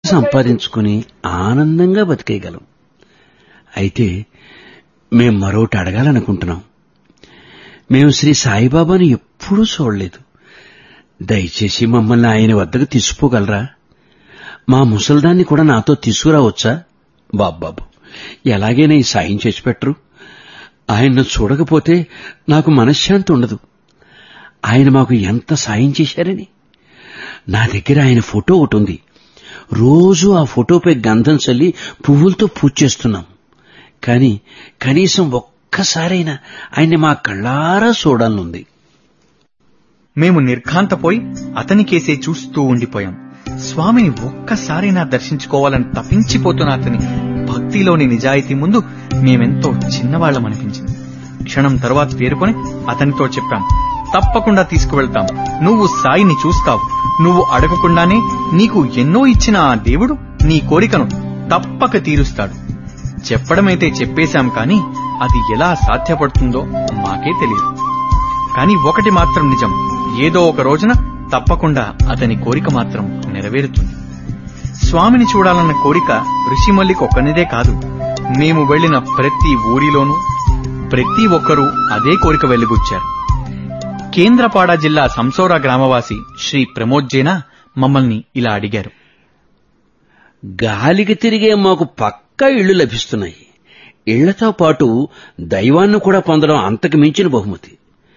సంపాదించుకుని ఆనందంగా బతికేయగలం అయితే మేం మరొకటి అడగాలనుకుంటున్నాం మేము శ్రీ సాయిబాబాను ఎప్పుడూ చూడలేదు దయచేసి మమ్మల్ని ఆయన వద్దకు తీసుకుపోగలరా మా ముసల్దాన్ని కూడా నాతో తీసుకురావచ్చా బాబ్బాబు ఎలాగైనా ఈ సాయం చేసి పెట్టరు ఆయన్ను చూడకపోతే నాకు మనశ్శాంతి ఉండదు ఆయన మాకు ఎంత సాయం చేశారని నా దగ్గర ఆయన ఫోటో ఒకటి ఉంది రోజు ఆ ఫోటోపై గంధం చల్లి పువ్వులతో పూజ చేస్తున్నాం కాని కనీసం ఒక్కసారైనా ఆయన్ని మా కళ్ళారా చూడాలనుంది మేము నిర్ఘాంతపోయి అతనికేసే చూస్తూ ఉండిపోయాం స్వామిని ఒక్కసారైనా దర్శించుకోవాలని తపించిపోతున్న అతని భక్తిలోని నిజాయితీ ముందు మేమెంతో చిన్నవాళ్లమనిపించింది క్షణం తర్వాత తేరుకొని అతనితో చెప్పాం తప్పకుండా తీసుకువెళ్తాం నువ్వు సాయిని చూస్తావు నువ్వు అడగకుండానే నీకు ఎన్నో ఇచ్చిన ఆ దేవుడు నీ కోరికను తప్పక తీరుస్తాడు చెప్పడమైతే చెప్పేశాం కాని అది ఎలా సాధ్యపడుతుందో మాకే తెలియదు కానీ ఒకటి మాత్రం నిజం ఏదో ఒక రోజున తప్పకుండా అతని కోరిక మాత్రం నెరవేరుతుంది స్వామిని చూడాలన్న కోరిక ఋషిమల్లికి ఒక్కనిదే కాదు మేము వెళ్లిన ప్రతి ఊరిలోనూ ప్రతి ఒక్కరూ అదే కోరిక వెలుగుచ్చారు కేంద్రపాడ జిల్లా సంసోరా గ్రామవాసి శ్రీ ప్రమోద్ జైనా మమ్మల్ని ఇలా అడిగారు గాలికి తిరిగే మాకు పక్కా ఇళ్లు లభిస్తున్నాయి ఇళ్లతో పాటు దైవాన్ని కూడా పొందడం అంతకు మించిన బహుమతి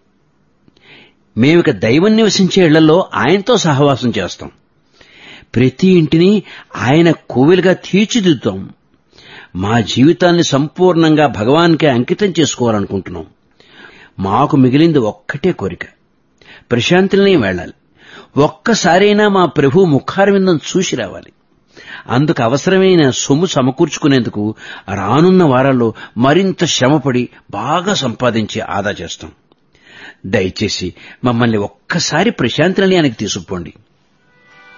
మేమిక దైవం నివసించే ఇళ్లలో ఆయనతో సహవాసం చేస్తాం ప్రతి ఇంటిని ఆయన కోవిలుగా తీర్చిదిద్దుతాం మా జీవితాన్ని సంపూర్ణంగా భగవాన్కే అంకితం చేసుకోవాలనుకుంటున్నాం మాకు మిగిలింది ఒక్కటే కోరిక ప్రశాంతిని వెళ్ళాలి ఒక్కసారైనా మా ప్రభు ముఖారవిందం చూసి రావాలి అందుకు అవసరమైన సొమ్ము సమకూర్చుకునేందుకు రానున్న వారాల్లో మరింత శ్రమపడి బాగా సంపాదించి ఆదా చేస్తాం దయచేసి మమ్మల్ని ఒక్కసారి ప్రశాంతి నిలయానికి తీసుకుపోండి